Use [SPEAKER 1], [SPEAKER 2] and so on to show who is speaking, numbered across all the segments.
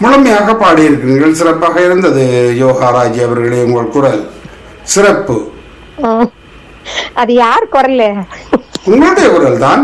[SPEAKER 1] முழுமையாக பாடியிருக்கிறீர்கள் சிறப்பாக இருந்தது யோகாராஜி அவர்களே உங்கள் குரல் சிறப்பு
[SPEAKER 2] ம். அது யார் குரல்
[SPEAKER 1] உங்களுடைய குரல் தான்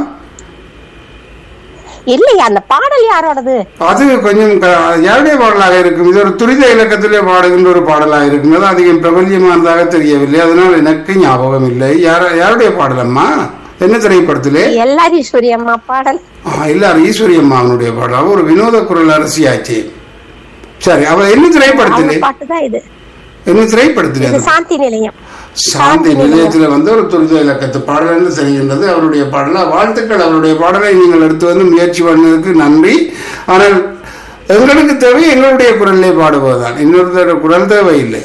[SPEAKER 2] இல்லையா அந்த பாடல் யாரோடது
[SPEAKER 1] அது கொஞ்சம் க- யாருடைய பாடலாக இருக்கும் இது ஒரு துரித இலக்கத்திலே பாடுகின்ற ஒரு பாடலாக இருக்கிறது அதிகம் பிரபல்யமானதாக தெரியவில்லை அதனால் எனக்கு ஞாபகம் இல்லை யார யாருடைய பாடலம்மா என்ன திரைப்படத்திலே
[SPEAKER 2] எல்லாரீஸ்வரி அம்மா பாடல்
[SPEAKER 1] ஆ, எல்லாரும் ஈஸ்வரி அம்மாவனுடைய பாடல் அவ ஒரு வினோத குரல் அரசியாச்சு சரி அவ என்ன திரைப்படத்திலே
[SPEAKER 2] அவங்க பாட்டு தான் இது
[SPEAKER 1] என்ன திரைப்படத்திலே
[SPEAKER 2] இது
[SPEAKER 1] அது?
[SPEAKER 2] சாந்தி நிலையம்
[SPEAKER 1] சாந்தி நிலையத்துல வந்து ஒரு துரித இலக்கத்து பாடல் என்று தெரிகின்றது அவருடைய பாடல வாழ்த்துக்கள் அவருடைய பாடலை நீங்கள் எடுத்து வந்து முயற்சி பண்ணதுக்கு நன்றி ஆனால் எங்களுக்கு தேவை எங்களுடைய குரல்லே பாடுவதுதான் இன்னொருத்தர் குரல் தேவையில்லை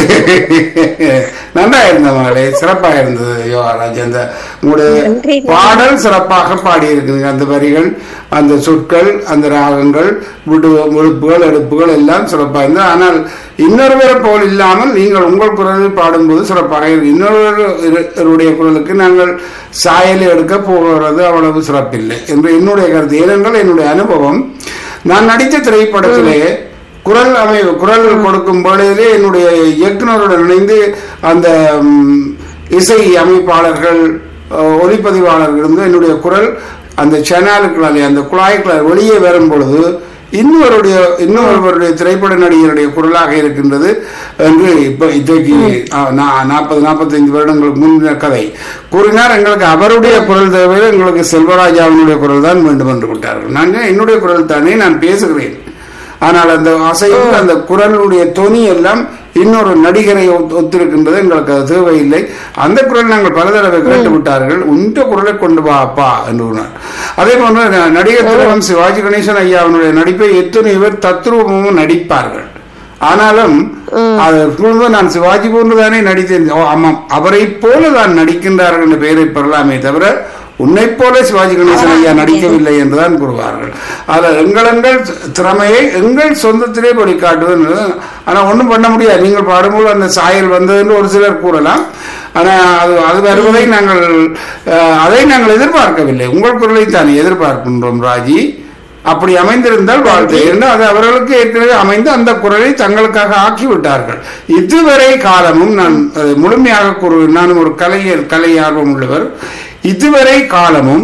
[SPEAKER 1] நல்லா இருந்த மகளே சிறப்பாக இருந்தது யோகாராஜ் அந்த உங்களுடைய
[SPEAKER 2] நன்றி.
[SPEAKER 1] பாடல் சிறப்பாக பாடியிருக்குதுங்க அந்த வரிகள் அந்த சொற்கள் அந்த ராகங்கள் விடு விழுப்புகள் எடுப்புகள் எல்லாம் சிறப்பாக இருந்தது ஆனால் இன்னொருவரை போல் இல்லாமல் நீங்கள் உங்கள் குரலில் பாடும்போது சிறப்பாக இருக்கு இன்னொருவருடைய குரலுக்கு நாங்கள் சாயலை எடுக்க போகிறது அவ்வளவு சிறப்பில்லை என்று என்னுடைய கருத்து ஏனென்றால் என்னுடைய அனுபவம் நான் நடித்த திரைப்படத்திலே குரல் அமைவு குரல் கொடுக்கும் பொழுதிலே என்னுடைய இயக்குனருடன் இணைந்து அந்த ம், இசை அமைப்பாளர்கள் அஹ், ஒளிப்பதிவாளர்கள் இருந்து என்னுடைய குரல் அந்த சேனலுக்குள்ளாலே அந்த குழாய்க்குள்ளால் வெளியே வரும் பொழுது இன்னொருடைய இன்னொருவருடைய திரைப்பட நடிகருடைய குரலாக இருக்கின்றது என்று இப்ப இன்றைக்கு நாற்பது நாற்பத்தைந்து வருடங்களுக்கு முன்ன கதை கூறினார் எங்களுக்கு அவருடைய குரல் தேவை எங்களுக்கு செல்வராஜாவினுடைய குரல் தான் வேண்டும் என்று விட்டார்கள் நான் என்னுடைய குரல் தானே நான் பேசுகிறேன் ஆனால் அந்த அசைவு அந்த குரலுடைய தொனி எல்லாம் இன்னொரு நடிகரை ஒத்- ஒத்திருக்கின்றது எங்களுக்கு அது தேவையில்லை அந்த குரல் நாங்கள் பல தடவை கேட்டு விட்டார்கள் உந்த குரலை கொண்டு வா அப்பா என்று கூறினார் அதே போன்று ந- நடிகர் திலகம் சிவாஜி கணேசன் ஐயா அவனுடைய நடிப்பை எத்தனை பேர் தத்ரூபமும் நடிப்பார்கள் ஆனாலும் அது சொல்லும்போது நான் சிவாஜி போன்றுதானே நடித்தேன் ஓ ஆமாம் அவரை போல தான் நடிக்கின்றார்கள் என்ற பெயரை பெறலாமே தவிர உன்னை போல சிவாஜி கணேசன் ஐயா நடிக்கவில்லை என்றுதான் கூறுவார்கள் அதில் எங்கள் எங்கள் திறமையை எங்கள் சொந்தத்திலே வெளிக்காட்டுவது ஆனால் ஒன்றும் பண்ண முடியாது நீங்கள் பாடும்போது அந்த சாயல் வந்ததுன்னு ஒரு சிலர் கூறலாம் ஆனால் அது அது வருவதை நாங்கள் அஹ், அதை நாங்கள் எதிர்பார்க்கவில்லை உங்கள் குரலை தான் எதிர்பார்க்கின்றோம் ராஜி அப்படி அமைந்திருந்தால் வாழ்க்கை என்று அது அவர்களுக்கு ஏற்கனவே அமைந்து அந்த குரலை தங்களுக்காக ஆக்கி விட்டார்கள் இதுவரை காலமும் நான் அதை முழுமையாக கூறுவேன் நான் ஒரு கலைஞர் கலை ஆர்வம் உள்ளவர் இதுவரை காலமும்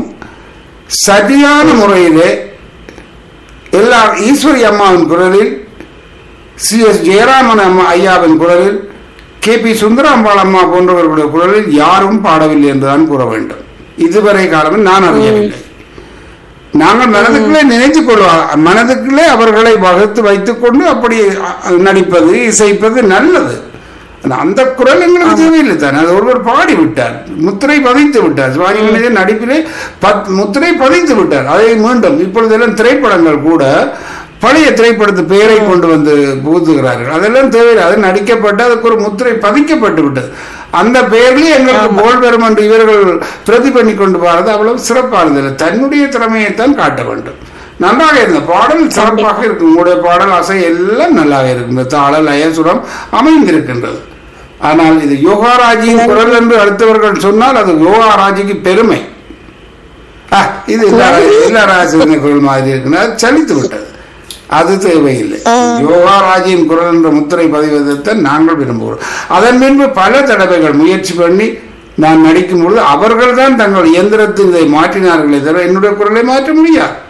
[SPEAKER 1] சரியான முறையிலே எல்லா ஈஸ்வரி அம்மாவின் குரலில் சி எஸ் ஜெயராமன் அம்மா ஐயாவின் குரலில் கே பி சுந்தராம்பாள் அம்மா போன்றவர்களுடைய குரலில் யாரும் பாடவில்லை என்றுதான் கூற வேண்டும் இதுவரை காலமும் நான் அறியவில்லை நாங்கள் மனதுக்குள்ளே நினைத்துக் கொள்வோம் மனதுக்குள்ளே அவர்களை வகுத்து வைத்துக் கொண்டு அப்படி அ, நடிப்பது இசைப்பது நல்லது ஆனா, அந்த குரல் எங்களுக்கு தேவையில்லை தானே அது ஒருவர் பாடி விட்டார் முத்திரை பதித்து விட்டார் சிவாஜி கணேசன் நடிப்பிலே பத் முத்திரை பதித்து விட்டார் அதை மீண்டும் இப்பொழுதெல்லாம் திரைப்படங்கள் கூட பழைய திரைப்படத்து பெயரை கொண்டு வந்து புகுத்துகிறார்கள் அதெல்லாம் தேவையில்லை அது நடிக்கப்பட்டு அதுக்கு ஒரு முத்திரை பதிக்கப்பட்டு விட்டது அந்த பெயர்லயே எங்களுக்கு போல் பெறும் என்று இவர்கள் பிரதி பண்ணி கொண்டு போறது அவ்வளவு சிறப்பானது இல்லை தன்னுடைய திறமையைத்தான் காட்ட வேண்டும் நன்றாக இருந்த பாடல் சிறப்பாக இருக்கு உங்களுடைய பாடல் அசை எல்லாம் நல்லாக இருக்கின்றது தாள லயசுரம் அமைந்திருக்கின்றது ஆனால் இது யோகாராஜியின் குரல் என்று அடுத்தவர்கள் சொன்னால் அது யோகாராஜிக்கு பெருமை ஆ, இது எல்லாராஜின் குரல் மாதிரி இருக்குன்னு அது சலித்து விட்டது அது தேவையில்லை யோகாராஜியின் குரல் என்ற முத்திரை பதிவதைத்தான் நாங்கள் விரும்புகிறோம் அதன் பின்பு பல தடவைகள் முயற்சி பண்ணி நான் நடிக்கும் பொழுது அவர்கள் தான் தங்கள் இயந்திரத்தில் இதை மாற்றினார்களே தவிர என்னுடைய குரலை மாற்ற முடியாது